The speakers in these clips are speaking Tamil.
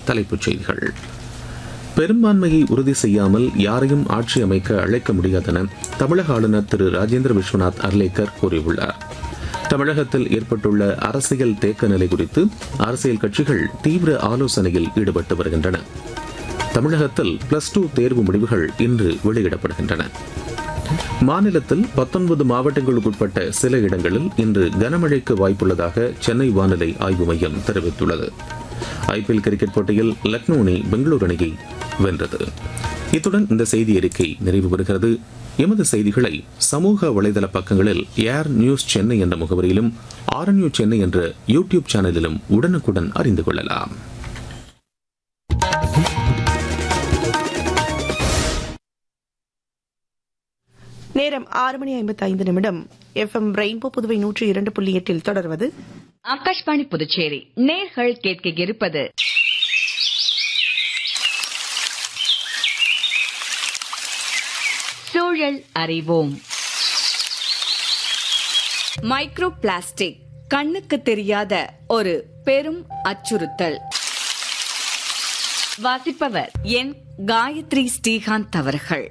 தலைப்புச் செய்திகள் பெரும்பான்மையை உறுதி செய்யாமல் யாரையும் ஆட்சி அமைக்க அழைக்க முடியாதென தமிழக ஆளுநர் திரு ராஜேந்திர விஸ்வநாத் அர்லேக்கர் கூறியுள்ளார் தமிழகத்தில் ஏற்பட்டுள்ள அரசியல் தேக்க நிலை குறித்து அரசியல் கட்சிகள் தீவிர ஆலோசனையில் ஈடுபட்டு வருகின்றன தமிழகத்தில் பிளஸ் டூ தேர்வு முடிவுகள் இன்று வெளியிடப்படுகின்றன மாநிலத்தில் பத்தொன்பது மாவட்டங்களுக்குட்பட்ட சில இடங்களில் இன்று கனமழைக்கு வாய்ப்புள்ளதாக சென்னை வானிலை ஆய்வு மையம் தெரிவித்துள்ளது ஐபிஎல் கிரிக்கெட் போட்டியில் லக்னோ அணி பெங்களூரு அணியை வென்றது இத்துடன் இந்த செய்தி அறிக்கை நிறைவு பெறுகிறது எமது செய்திகளை சமூக வலைதள பக்கங்களில் ஏர் நியூஸ் சென்னை என்ற முகவரியிலும் ஆர்என்யூ சென்னை என்ற யூடியூப் சேனலிலும் உடனுக்குடன் அறிந்து கொள்ளலாம் நேரம் ஆறு மணி ஐம்பத்தி ஐந்து நிமிடம் எஃப்எம் ரெயின்போ புதுவை நூற்றி இரண்டு புள்ளி எட்டில் தொடர்வது ஆகாஷ்வாணி புதுச்சேரி நேர்கள் கேட்க இருப்பது சூழல் அறிவோம் மைக்ரோ பிளாஸ்டிக் கண்ணுக்கு தெரியாத ஒரு பெரும் அச்சுறுத்தல் வாசிப்பவர் என் காயத்ரி ஸ்ரீகாந்த் அவர்கள்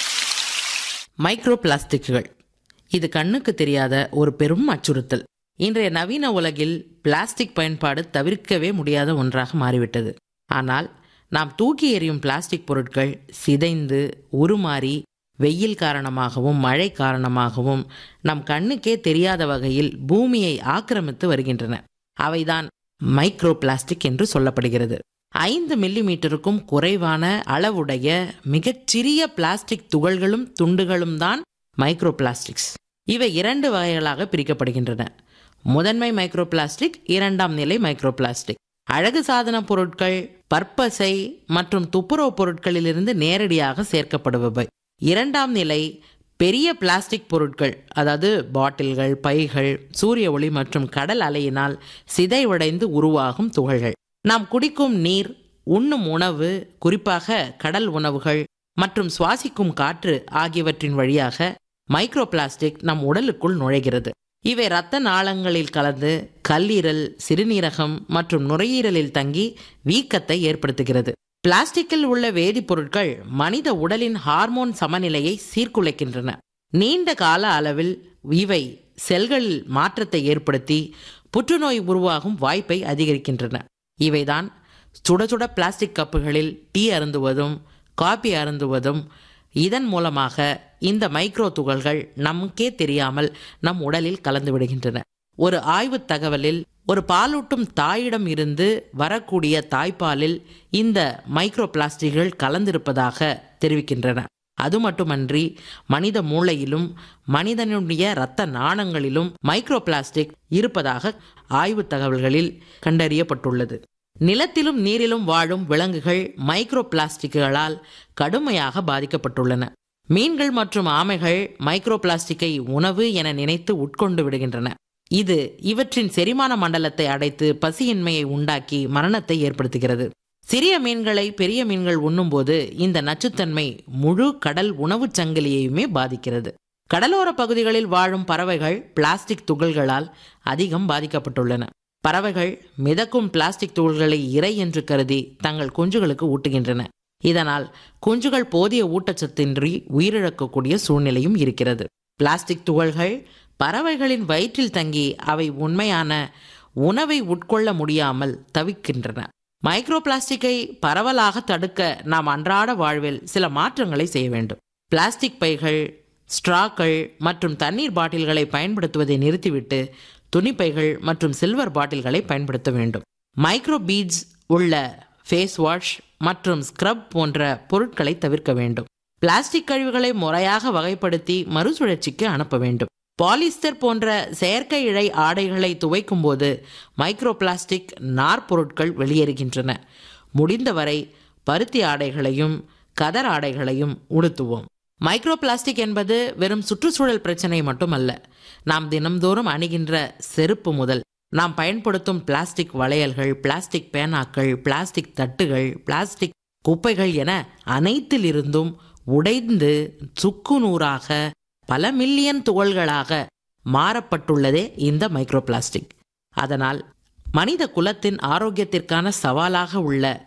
மைக்ரோ பிளாஸ்டிக்குகள் இது கண்ணுக்கு தெரியாத ஒரு பெரும் அச்சுறுத்தல் இன்றைய நவீன உலகில் பிளாஸ்டிக் பயன்பாடு தவிர்க்கவே முடியாத ஒன்றாக மாறிவிட்டது ஆனால் நாம் தூக்கி எறியும் பிளாஸ்டிக் பொருட்கள் சிதைந்து உருமாறி வெயில் காரணமாகவும் மழை காரணமாகவும் நம் கண்ணுக்கே தெரியாத வகையில் பூமியை ஆக்கிரமித்து வருகின்றன அவைதான் மைக்ரோ பிளாஸ்டிக் என்று சொல்லப்படுகிறது ஐந்து மில்லிமீட்டருக்கும் குறைவான அளவுடைய மிகச்சிறிய பிளாஸ்டிக் துகள்களும் துண்டுகளும் தான் மைக்ரோ பிளாஸ்டிக்ஸ் இவை இரண்டு வகைகளாக பிரிக்கப்படுகின்றன முதன்மை மைக்ரோ பிளாஸ்டிக் இரண்டாம் நிலை மைக்ரோ பிளாஸ்டிக் அழகு சாதன பொருட்கள் பற்பசை மற்றும் துப்புரவு பொருட்களிலிருந்து நேரடியாக சேர்க்கப்படுபவை இரண்டாம் நிலை பெரிய பிளாஸ்டிக் பொருட்கள் அதாவது பாட்டில்கள் பைகள் சூரிய ஒளி மற்றும் கடல் அலையினால் சிதைவடைந்து உருவாகும் துகள்கள் நாம் குடிக்கும் நீர் உண்ணும் உணவு குறிப்பாக கடல் உணவுகள் மற்றும் சுவாசிக்கும் காற்று ஆகியவற்றின் வழியாக மைக்ரோ பிளாஸ்டிக் நம் உடலுக்குள் நுழைகிறது இவை இரத்த நாளங்களில் கலந்து கல்லீரல் சிறுநீரகம் மற்றும் நுரையீரலில் தங்கி வீக்கத்தை ஏற்படுத்துகிறது பிளாஸ்டிக்கில் உள்ள வேதிப்பொருட்கள் மனித உடலின் ஹார்மோன் சமநிலையை சீர்குலைக்கின்றன நீண்ட கால அளவில் இவை செல்களில் மாற்றத்தை ஏற்படுத்தி புற்றுநோய் உருவாகும் வாய்ப்பை அதிகரிக்கின்றன இவைதான் சுட சுட பிளாஸ்டிக் கப்புகளில் டீ அருந்துவதும் காபி அருந்துவதும் இதன் மூலமாக இந்த மைக்ரோ துகள்கள் நமக்கே தெரியாமல் நம் உடலில் கலந்து விடுகின்றன ஒரு ஆய்வு தகவலில் ஒரு பாலூட்டும் தாயிடம் இருந்து வரக்கூடிய தாய்ப்பாலில் இந்த மைக்ரோ பிளாஸ்டிக்கள் கலந்திருப்பதாக தெரிவிக்கின்றன அது மட்டுமன்றி மனித மூளையிலும் மனிதனுடைய இரத்த நாணங்களிலும் மைக்ரோ பிளாஸ்டிக் இருப்பதாக ஆய்வு தகவல்களில் கண்டறியப்பட்டுள்ளது நிலத்திலும் நீரிலும் வாழும் விலங்குகள் மைக்ரோ பிளாஸ்டிக்குகளால் கடுமையாக பாதிக்கப்பட்டுள்ளன மீன்கள் மற்றும் ஆமைகள் மைக்ரோ பிளாஸ்டிக்கை உணவு என நினைத்து உட்கொண்டு விடுகின்றன இது இவற்றின் செரிமான மண்டலத்தை அடைத்து பசியின்மையை உண்டாக்கி மரணத்தை ஏற்படுத்துகிறது சிறிய மீன்களை பெரிய மீன்கள் உண்ணும்போது இந்த நச்சுத்தன்மை முழு கடல் உணவுச் சங்கிலியையுமே பாதிக்கிறது கடலோர பகுதிகளில் வாழும் பறவைகள் பிளாஸ்டிக் துகள்களால் அதிகம் பாதிக்கப்பட்டுள்ளன பறவைகள் மிதக்கும் பிளாஸ்டிக் துகள்களை இறை என்று கருதி தங்கள் குஞ்சுகளுக்கு ஊட்டுகின்றன இதனால் குஞ்சுகள் போதிய ஊட்டச்சத்தின்றி உயிரிழக்கக்கூடிய சூழ்நிலையும் இருக்கிறது பிளாஸ்டிக் துகள்கள் பறவைகளின் வயிற்றில் தங்கி அவை உண்மையான உணவை உட்கொள்ள முடியாமல் தவிக்கின்றன மைக்ரோ பிளாஸ்டிக்கை பரவலாக தடுக்க நாம் அன்றாட வாழ்வில் சில மாற்றங்களை செய்ய வேண்டும் பிளாஸ்டிக் பைகள் ஸ்ட்ராக்கள் மற்றும் தண்ணீர் பாட்டில்களை பயன்படுத்துவதை நிறுத்திவிட்டு துணிப்பைகள் மற்றும் சில்வர் பாட்டில்களை பயன்படுத்த வேண்டும் மைக்ரோ பீட்ஸ் உள்ள ஃபேஸ் வாஷ் மற்றும் ஸ்க்ரப் போன்ற பொருட்களை தவிர்க்க வேண்டும் பிளாஸ்டிக் கழிவுகளை முறையாக வகைப்படுத்தி மறுசுழற்சிக்கு அனுப்ப வேண்டும் பாலிஸ்டர் போன்ற செயற்கை இழை ஆடைகளை துவைக்கும் போது மைக்ரோ பிளாஸ்டிக் நார்பொருட்கள் வெளியேறுகின்றன முடிந்தவரை பருத்தி ஆடைகளையும் கதர் ஆடைகளையும் உடுத்துவோம் மைக்ரோ பிளாஸ்டிக் என்பது வெறும் சுற்றுச்சூழல் பிரச்சனை மட்டுமல்ல நாம் தினம்தோறும் அணுகின்ற செருப்பு முதல் நாம் பயன்படுத்தும் பிளாஸ்டிக் வளையல்கள் பிளாஸ்டிக் பேனாக்கள் பிளாஸ்டிக் தட்டுகள் பிளாஸ்டிக் குப்பைகள் என அனைத்திலிருந்தும் உடைந்து சுக்குநூறாக பல மில்லியன் துகள்களாக மாறப்பட்டுள்ளதே இந்த மைக்ரோ பிளாஸ்டிக் அதனால் மனித குலத்தின் ஆரோக்கியத்திற்கான சவாலாக உள்ள